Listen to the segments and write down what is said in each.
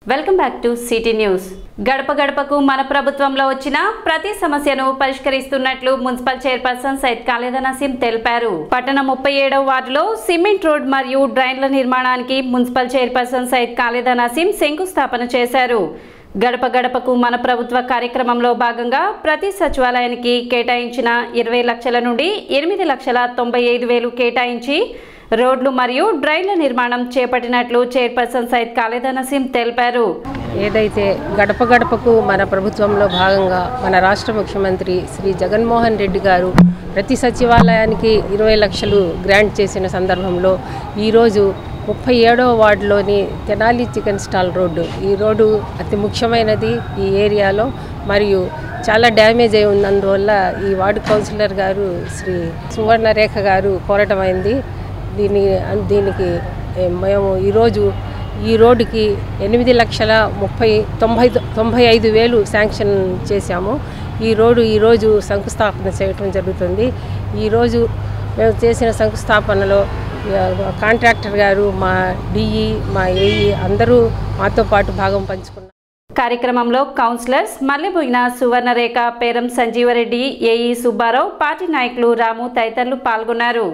welcome back to city news గడప గడపకు మన ప్రభుత్వంలో వచ్చిన ప్రతి సమస్యను పరిష్కరిస్తున్నట్లు మున్సిపల్ చైర్పర్సన్ సైద్ ఖాళీద నసీం తెలిపారు పట్టణ ముప్పై ఏడవ వార్డులో సిమెంట్ రోడ్ మరియు డ్రైన్ల నిర్మాణానికి మున్సిపల్ చైర్పర్సన్ సైద్ ఖాళీద నసీం శంకుస్థాపన చేశారు గడప గడపకు మన ప్రభుత్వ కార్యక్రమంలో భాగంగా ప్రతి సచివాలయానికి కేటాయించిన ఇరవై లక్షల నుండి ఎనిమిది లక్షల తొంభై ఐదు వేలు కేటాయించి రోడ్లు మరియు డ్రైన్ల నిర్మాణం చేపట్టినట్లు చైర్పర్సన్ సైద్ ఖాళీద నసీం తెలిపారు ఏదైతే గడప గడపకు మన ప్రభుత్వంలో భాగంగా మన రాష్ట్ర ముఖ్యమంత్రి శ్రీ జగన్మోహన్ రెడ్డి గారు ప్రతి సచివాలయానికి ఇరవై లక్షలు గ్రాంట్ చేసిన సందర్భంలో ఈరోజు ముప్పై ఏడవ వార్డులోని తెనాలి చికెన్ స్టాల్ రోడ్డు ఈ రోడ్డు అతి ముఖ్యమైనది ఈ ఏరియాలో మరియు చాలా డ్యామేజ్ అయి ఉన్నందువల్ల ఈ వార్డు కౌన్సిలర్ గారు శ్రీ సువర్ణరేఖ గారు కోరటమైంది దీని దీనికి ఏ, మేము ఈరోజు ఈ రోడ్డుకి ఎనిమిది లక్షల ముప్పై తొంభై తొంభై ఐదు వేలు శాంక్షన్ చేశాము ఈ రోడ్డు ఈరోజు శంకుస్థాపన చేయటం జరుగుతుంది ఈరోజు మేము చేసిన శంకుస్థాపనలో ఆ, కాంట్రాక్టర్ గారు మా డిఈ మా ఏఈ అందరూ మాతో పాటు భాగం పంచుకున్నారు కార్యక్రమంలో councillors Malleboina Suvarnarekha Peram Sanjeeva Reddy AE Subbarao party నాయకులు రాము తదితరులు పాల్గొన్నారు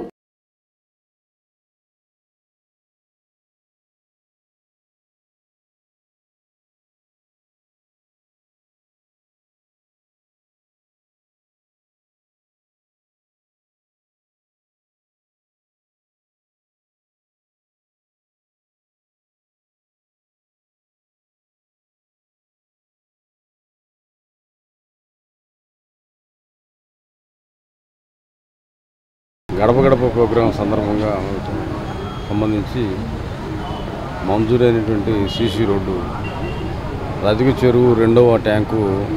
గడప గడప ప్రోగ్రాం సందర్భంగా సంబంధించి మంజూరైనటువంటి సీసీ రోడ్డు రజక చెరువు రెండవ ట్యాంకు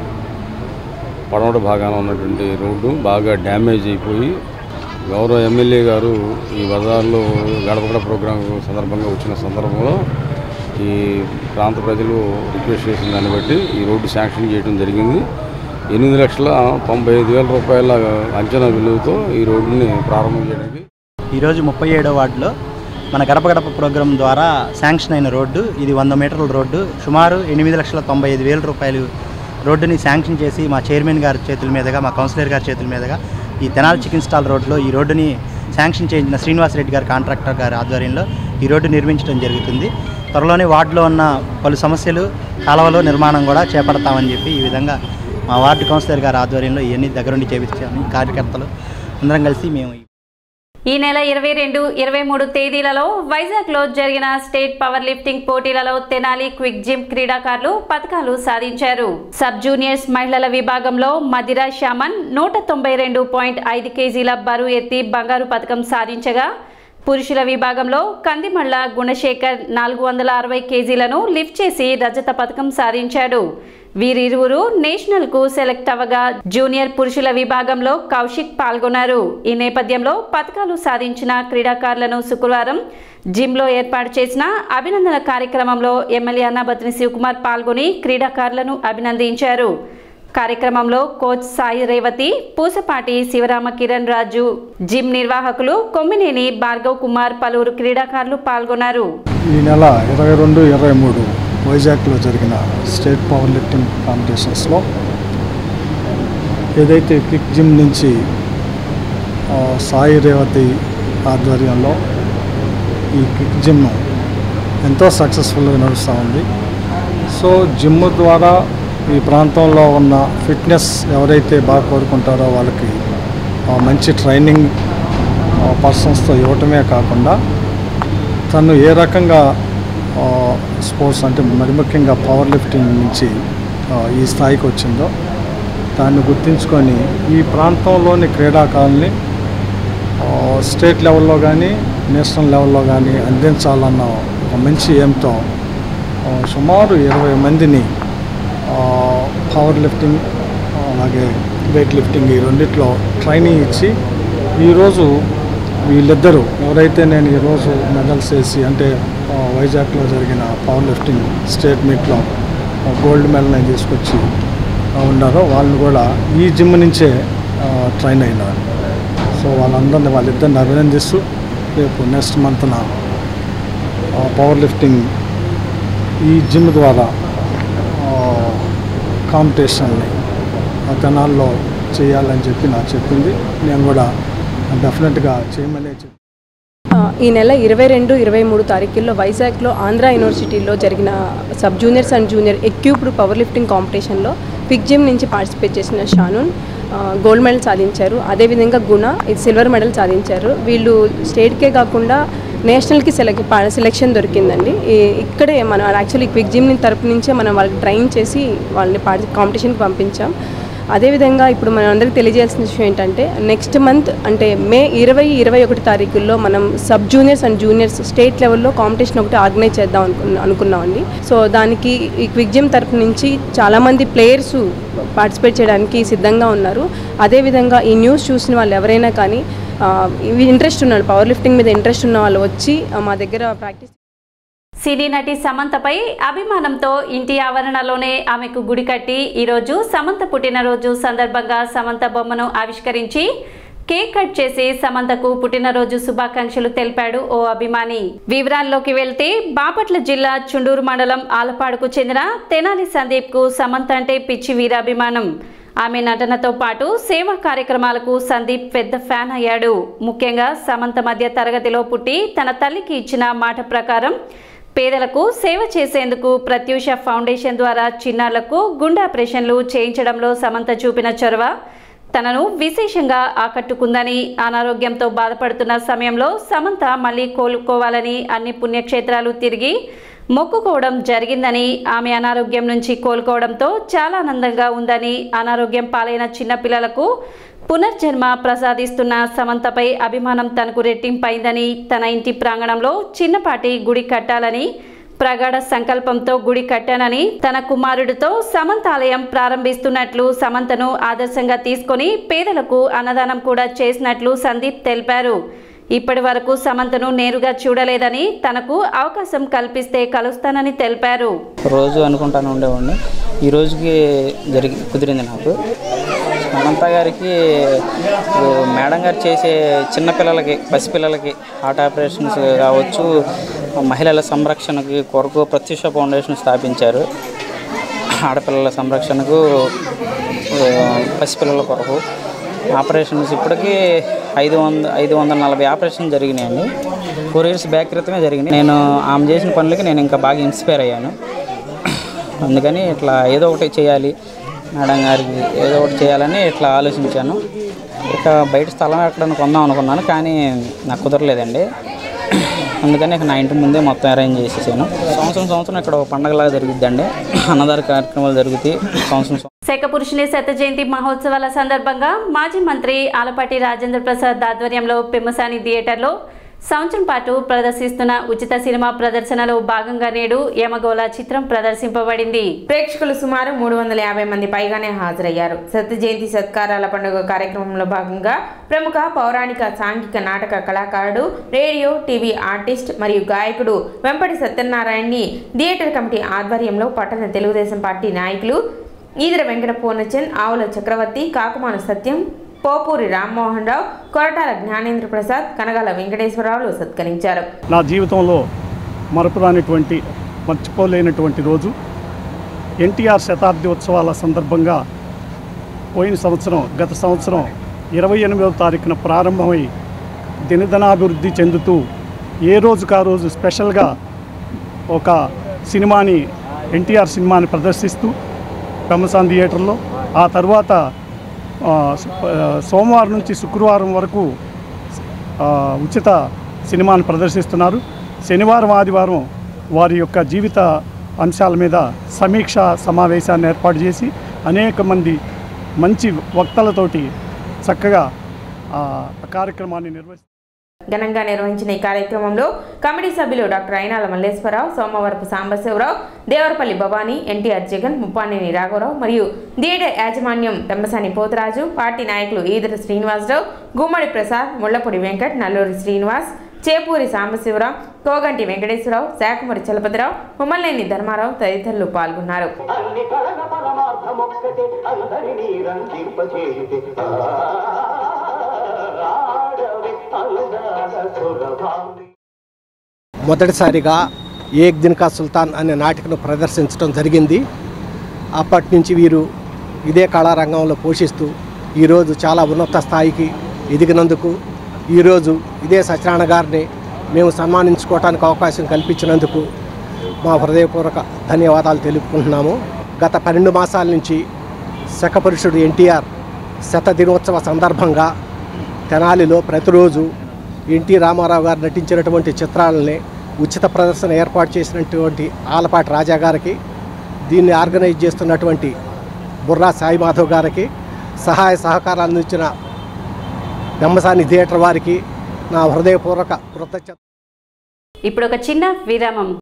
పడమట భాగాన ఉన్నటువంటి రోడ్డు బాగా డ్యామేజ్ అయిపోయి గౌరవ ఎమ్మెల్యే గారు ఈ బజార్లో గడప గడప ప్రోగ్రాం సందర్భంగా వచ్చిన సందర్భంలో ఈ ప్రాంత ప్రజలు రిక్వెస్ట్ చేసిన దాన్ని బట్టి ఈ రోడ్డు శాంక్షన్ చేయడం జరిగింది ఎనిమిది లక్షల తొంభై ఐదు వేల రూపాయల అంచనా విలువతో ఈ రోడ్డుని ప్రారంభం చేయడానికి ఈరోజు ముప్పై ఏడో వార్డులో మన గడప గడప ప్రోగ్రాం ద్వారా శాంక్షన్ అయిన రోడ్డు ఇది వంద మీటర్ల రోడ్డు సుమారు ఎనిమిది లక్షల తొంభై ఐదు వేల రూపాయలు రోడ్డుని శాంక్షన్ చేసి మా చైర్మన్ గారి చేతుల మీదుగా మా కౌన్సిలర్ గారి చేతుల మీదుగా ఈ తెనాలి చికెన్ స్టాల్ రోడ్లో ఈ రోడ్డుని శాంక్షన్ చేసిన శ్రీనివాసరెడ్డి గారి కాంట్రాక్టర్ గారి ఆధ్వర్యంలో ఈ రోడ్డు నిర్మించడం జరుగుతుంది త్వరలోనే వార్డులో ఉన్న పలు సమస్యలు కాలువలో నిర్మాణం కూడా చేపడతామని చెప్పి ఈ విధంగా మా వార్డు కౌన్సిలర్ గారి ఆధ్వర్యంలో ఇవన్నీ దగ్గరుండి చేపించాము కార్యకర్తలు అందరం కలిసి మేము ఈ ఈ నెల ఇరవై రెండు ఇరవై మూడు తేదీలలో వైజాగ్లో జరిగిన స్టేట్ పవర్ లిఫ్టింగ్ పోటీలలో తెనాలి క్విక్ జిమ్ క్రీడాకారులు పథకాలు సాధించారు సబ్ జూనియర్స్ మహిళల విభాగంలో మదిరా శామన్ నూట తొంభై రెండు పాయింట్ ఐదు కేజీల బరువు ఎత్తి బంగారు పథకం సాధించగా పురుషుల విభాగంలో కందిమళ్ళ గుణశేఖర్ నాలుగు వందల అరవై కేజీలను లిఫ్ట్ చేసి రజత పథకం సాధించాడు వీరిరువురు నేషనల్ కు సెలెక్ట్ అవ్వగా జూనియర్ పురుషుల విభాగంలో కౌశిక్ పాల్గొన్నారు ఈ నేపథ్యంలో పథకాలు సాధించిన క్రీడాకారులను శుక్రవారం జిమ్లో ఏర్పాటు చేసిన అభినందన కార్యక్రమంలో ఎమ్మెల్యే అన్నాబత్ని శివకుమార్ పాల్గొని క్రీడాకారులను అభినందించారు కార్యక్రమంలో కోచ్ సాయి రేవతి పూసపాటి శివరామ కిరణ్ రాజు జిమ్ నిర్వాహకులు కొమ్మినేని భార్గవ్ కుమార్ పలువురు క్రీడాకారులు పాల్గొన్నారు ఈ నెల ఇరవై రెండు ఇరవై మూడు వైజాగ్లో జరిగిన స్టేట్ పవర్ లిఫ్టింగ్ కాంపిటీషన్స్లో ఏదైతే క్విక్ జిమ్ నుంచి ఆ, సాయి రేవతి ఆధ్వర్యంలో ఈ క్విక్ జిమ్ ఎంతో సక్సెస్ఫుల్గా నడుస్తూ ఉంది సో జిమ్ ద్వారా ఈ ప్రాంతంలో ఉన్న ఫిట్నెస్ ఎవరైతే బాగా కోరుకుంటారో వాళ్ళకి ఆ, మంచి ట్రైనింగ్ పర్సన్స్తో ఇవ్వటమే కాకుండా తను ఏ రకంగా ఆ, స్పోర్ట్స్ అంటే మరి ముఖ్యంగా పవర్ లిఫ్టింగ్ నుంచి ఆ, ఈ స్థాయికి వచ్చిందో దాన్ని గుర్తించుకొని ఈ ప్రాంతంలోని క్రీడాకారుల్ని ఆ, స్టేట్ లెవెల్లో కానీ నేషనల్ లెవెల్లో కానీ అందించాలన్న ఒక మంచి ఏంతో ఆ, సుమారు ఇరవై మందిని ఆ, పవర్ లిఫ్టింగ్ ఆ, అలాగే వెయిట్ లిఫ్టింగ్ ఈ రెండిట్లో ట్రైనింగ్ ఇచ్చి ఈరోజు వీళ్ళిద్దరూ ఎవరైతే నేను ఈరోజు మెడల్స్ వేసి అంటే ఆ, వైజాగ్లో జరిగిన పవర్ లిఫ్టింగ్ స్టేట్ మీట్లో ఆ, గోల్డ్ మెడల్ని తీసుకొచ్చి ఆ, ఉన్నారో వాళ్ళని కూడా ఈ జిమ్ నుంచే ఆ, ట్రైన్ అయినారు సో వాళ్ళందరినీ వాళ్ళిద్దరిని అభినందిస్తూ రేపు నెక్స్ట్ మంత్న పవర్ లిఫ్టింగ్ ఈ జిమ్ ద్వారా ఆ, కాంపిటీషన్ని ఆ తెనాల్లో చేయాలని చెప్పి నాకు చెప్పింది నేను కూడా డెఫినెట్గా చేయమనే చెప్పి ఆ, ఈ నెల ఇరవై రెండు ఇరవై మూడు తారీఖుల్లో వైజాగ్లో ఆంధ్ర యూనివర్సిటీలో జరిగిన sub juniors and junior equipped power lifting కాంపిటీషన్లో పిక్ జిమ్ నుంచి పార్టిసిపేట్ చేసిన షానూన్ ఆ, గోల్డ్ మెడల్ సాధించారు అదేవిధంగా గుణ ఇది సిల్వర్ మెడల్ సాధించారు వీళ్ళు స్టేట్కే కాకుండా నేషనల్కి సెలెక్ట్ సెలెక్షన్ దొరికిందండి ఈ- ఇక్కడే మనం యాక్చువల్లీ క్విక్ జిమ్ తరపు నుంచే మనం వాళ్ళకి ట్రైన్ చేసి వాళ్ళని పార్టి కాంపిటీషన్కి పంపించాం అదేవిధంగా ఇప్పుడు మనం అందరికీ తెలియజేయాల్సిన విషయం ఏంటంటే నెక్స్ట్ మంత్ అంటే మే ఇరవై ఇరవై ఒకటి తారీఖుల్లో మనం sub juniors and juniors state లెవెల్లో కాంపిటీషన్ ఒకటి ఆర్గనైజ్ చేద్దాం అనుకున్నా అనుకున్నామండి సో దానికి ఈ క్విక్ జిమ్ తరపు నుంచి చాలామంది ప్లేయర్స్ పార్టిసిపేట్ చేయడానికి సిద్ధంగా ఉన్నారు అదేవిధంగా ఈ న్యూస్ చూసిన వాళ్ళు ఎవరైనా కానీ ఆ, ఇవి ఇంట్రెస్ట్ ఉన్నారు పవర్ లిఫ్టింగ్ మీద ఇంట్రెస్ట్ ఉన్న వాళ్ళు వచ్చి ఆ, మా దగ్గర ప్రాక్టీస్ సినీ నటి సమంతపై అభిమానంతో ఇంటి ఆవరణలోనే ఆమెకు గుడి కట్టి ఈరోజు సమంత పుట్టినరోజు సందర్భంగా సమంత బొమ్మను ఆవిష్కరించి కేక్ కట్ చేసి సమంతకు పుట్టినరోజు శుభాకాంక్షలు తెలిపాడు ఓ అభిమాని వివరాల్లోకి వెళ్తే బాపట్ల జిల్లా చుండూరు మండలం ఆలపాడుకు చెందిన తెనాలి సందీప్ కు సమంత అంటే పిచ్చి వీరాభిమానం ఆమె నటనతో పాటు సేవా కార్యక్రమాలకు సందీప్ పెద్ద ఫ్యాన్ అయ్యాడు ముఖ్యంగా సమంత మధ్య తరగతిలో పుట్టి తన తల్లికి ఇచ్చిన మాట ప్రకారం పేదలకు సేవ చేసేందుకు ప్రత్యూష ఫౌండేషన్ ద్వారా చిన్నారులకు గుండె ఆపరేషన్లు చేయించడంలో సమంత చూపిన చొరవ తనను విశేషంగా ఆకట్టుకుందని అనారోగ్యంతో బాధపడుతున్న సమయంలో సమంత మళ్ళీ కోలుకోవాలని అన్ని పుణ్యక్షేత్రాలు తిరిగి మొక్కుకోవడం జరిగిందని ఆమె అనారోగ్యం నుంచి కోలుకోవడంతో చాలా ఆనందంగా ఉందని అనారోగ్యం పాలైన చిన్నపిల్లలకు పునర్జన్మ ప్రసాదిస్తున్న సమంతపై అభిమానం తనకు రెట్టింపైందని తన ఇంటి ప్రాంగణంలో చిన్నపాటి గుడి కట్టాలని ప్రగాఢ సంకల్పంతో గుడి కట్టానని తన కుమారుడితో సమంత ఆలయం ప్రారంభిస్తున్నట్లు సమంతను ఆదర్శంగా తీసుకొని పేదలకు అన్నదానం కూడా చేసినట్లు సందీప్ తెలిపారు ఇప్పటి వరకు సమంతను నేరుగా చూడలేదని తనకు అవకాశం కల్పిస్తే కలుస్తానని తెలిపారు రోజు అనుకుంటాను ఉండేవాడిని ఈ రోజుకి జరిగి కుదిరింది నాకు అనంత గారికి ఇప్పుడు మేడం గారు చేసే చిన్నపిల్లలకి పసిపిల్లలకి హార్ట్ ఆపరేషన్స్ కావచ్చు మహిళల సంరక్షణకి కొరకు ప్రత్యూష ఫౌండేషన్ స్థాపించారు ఆడపిల్లల సంరక్షణకు ఆ, పసిపిల్లల కొరకు ఆపరేషన్స్ ఇప్పటికీ ఐదు వంద ఐదు వందల నలభై ఆపరేషన్ జరిగినాయండి ఫోర్ ఇయర్స్ బ్యాక్ క్రితమే జరిగినాయి నేను ఆమె చేసిన పనులకి నేను ఇంకా బాగా ఇన్స్పైర్ అయ్యాను అందుకని ఇట్లా ఏదో ఒకటి చేయాలి మేడం గారికి ఏదో ఒకటి చేయాలని ఇట్లా ఆలోచించాను ఇక బయట స్థలం ఎక్కడైనా కొందాం అనుకున్నాను కానీ నాకు కుదరలేదండి అందుకని ఇక నా ఇంటి ముందే మొత్తం అరేంజ్ చేసేసాను సంవత్సరం సంవత్సరం ఇక్కడ ఒక పండగలాగా జరుగుద్దండి అన్నదాన కార్యక్రమాలు జరుగుతాయి సంవత్సరం శేఖపురుషుని శత జయంతి మహోత్సవాల సందర్భంగా మాజీ మంత్రి ఆలపాటి రాజేంద్ర ప్రసాద్ ఆధ్వర్యంలో పెమ్మసాని థియేటర్లో సంవత్సరం పాటు ప్రదర్శిస్తున్న ఉచిత సినిమా ప్రదర్శనలో భాగంగా నేడు యమగోళ చిత్రం ప్రదర్శింపబడింది ప్రేక్షకులు సుమారు మూడు వందల యాభై మంది పైగానే హాజరయ్యారు సత్య జయంతి సత్కారాల పండుగ కార్యక్రమంలో భాగంగా ప్రముఖ పౌరాణిక సాంఘిక నాటక కళాకారుడు రేడియో టీవీ ఆర్టిస్ట్ మరియు గాయకుడు వెంపటి సత్యనారాయణని థియేటర్ కమిటీ ఆధ్వర్యంలో పట్టణ తెలుగుదేశం పార్టీ నాయకులు ఈదర వెంకట పూర్ణచంద్ ఆవుల చక్రవర్తి కాకుమాను సత్యం పోపూరి రామ్మోహన్ రావు కొరటాల జ్ఞానేంద్ర ప్రసాద్ కనగాల వెంకటేశ్వరరావులు సత్కరించారు నా జీవితంలో మరపురానిటువంటి మర్చిపోలేనటువంటి రోజు ఎన్టీఆర్ శతాబ్ది ఉత్సవాల సందర్భంగా పోయిన సంవత్సరం గత సంవత్సరం ఇరవై ఎనిమిదవ తారీఖున ప్రారంభమై దినదినాభివృద్ధి చెందుతూ ఏ రోజుకు ఆ రోజు స్పెషల్గా ఒక సినిమాని ఎన్టీఆర్ సినిమాని ప్రదర్శిస్తూ పెమ్మసాన్ థియేటర్లో ఆ తర్వాత ఆ, ఆ, సోమవారం నుంచి శుక్రవారం వరకు ఆ, ఉచిత సినిమాను ప్రదర్శిస్తున్నారు శనివారం ఆదివారం వారి యొక్క జీవిత అంశాల మీద సమీక్ష సమావేశాన్ని ఏర్పాటు చేసి అనేక మంది మంచి వక్తలతోటి చక్కగా ఆ కార్యక్రమాన్ని నిర్వహిస్తారు ఘనంగా నిర్వహించిన ఈ కార్యక్రమంలో కమిటీ సభ్యులు డాక్టర్ అయినాల మల్లేశ్వరరావు సోమవరపు సాంబశివరావు దేవరపల్లి భవానీ ఎన్టీఆర్ జగన్ ముప్పానేని రాఘవరావు మరియు థియేటర్ యాజమాన్యం పెంబసాని పోతరాజు పార్టీ నాయకులు ఈదర శ్రీనివాసరావు గుమ్మడి ప్రసాద్ ముళ్లపూడి వెంకట్ నల్లూరి శ్రీనివాస్ చేపూరి సాంబశివరావు కోగంటి వెంకటేశ్వరరావు శాఖమూరి చలపతిరావు ఉమ్మలేని ధర్మారావు తదితరులు పాల్గొన్నారు అన్ని కళల పరమార్థమొక్కటే అందరినీ రంజింపచేయుటే ఆడవి అందాల సురభామి మొదటిసారిగా ఏక్ దిన్ కా సుల్తాన్ అనే నాటికను ప్రదర్శించడం జరిగింది అప్పటి నుంచి వీరు ఇదే కళారంగంలో పోషిస్తూ ఈరోజు చాలా ఉన్నత స్థాయికి ఎదిగినందుకు ఈరోజు ఇదే సత్యనారాయణ గారిని మేము సన్మానించుకోవడానికి అవకాశం కల్పించినందుకు మా హృదయపూర్వక ధన్యవాదాలు తెలుపుకుంటున్నాము గత పన్నెండు మాసాల నుంచి శకపురుషుడు ఎన్టీఆర్ శత దినోత్సవ సందర్భంగా తెనాలిలో ప్రతిరోజు ఎన్టీ రామారావు గారు నటించినటువంటి చిత్రాలని ఉచిత ప్రదర్శన ఏర్పాటు చేసినటువంటి ఆలపాటి రాజా గారికి దీన్ని ఆర్గనైజ్ చేస్తున్నటువంటి బుర్రా సాయి మాధవ్ గారికి సహాయ సహకారాలు అందించిన బెమ్మసాని థియేటర్ వారికి నా హృదయపూర్వక కృతజ్ఞత ఇప్పుడు ఒక చిన్న విరామం